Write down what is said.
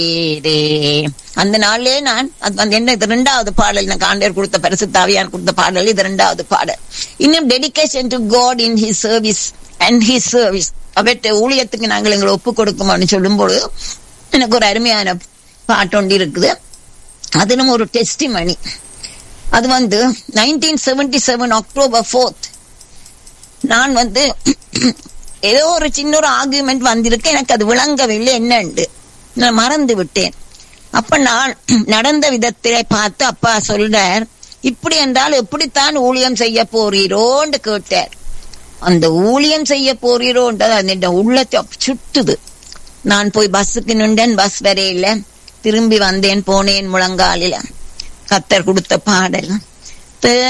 இதே. அந்த நாள்லயே நான் அது வந்து என்ன இது ரெண்டாவது பாடல் எனக்கு ஆண்டவர் கொடுத்த பரிசு தாவியான் கொடுத்த பாடல் இது ரெண்டாவது பாடல் இன்னும் dedication to God in his service and his service அவற்றை ஊழியத்துக்கு நாங்கள் எங்களை ஒப்பு கொடுக்குமான்னு சொல்லும்போது எனக்கு ஒரு அருமையான பாட்டு ஒன்று இருக்குது அதிலும் ஒரு டெஸ்டிமணி அது வந்து nineteen seventy seven October fourth நான் வந்து ஏதோ ஒரு சின்ன ஒரு ஆர்குமெண்ட் வந்திருக்கு எனக்கு அது விளங்கவில்லை என்னண்டு நான் மறந்து விட்டேன் அப்ப நான் நடந்த விதத்திலே பார்த்து அப்பா சொல்றார் இப்படி என்றால் எப்படித்தான் ஊழியம் செய்ய போறீரோன்னு கேட்டார் அந்த ஊழியம் செய்ய போறீரோன்றது அந்த உள்ளத்தை அப்ப சுட்டுது நான் போய் பஸ்ஸுக்கு நின்றேன் பஸ் வரையில திரும்பி வந்தேன் போனேன் முழங்காலில கத்தர் கொடுத்த பாடல்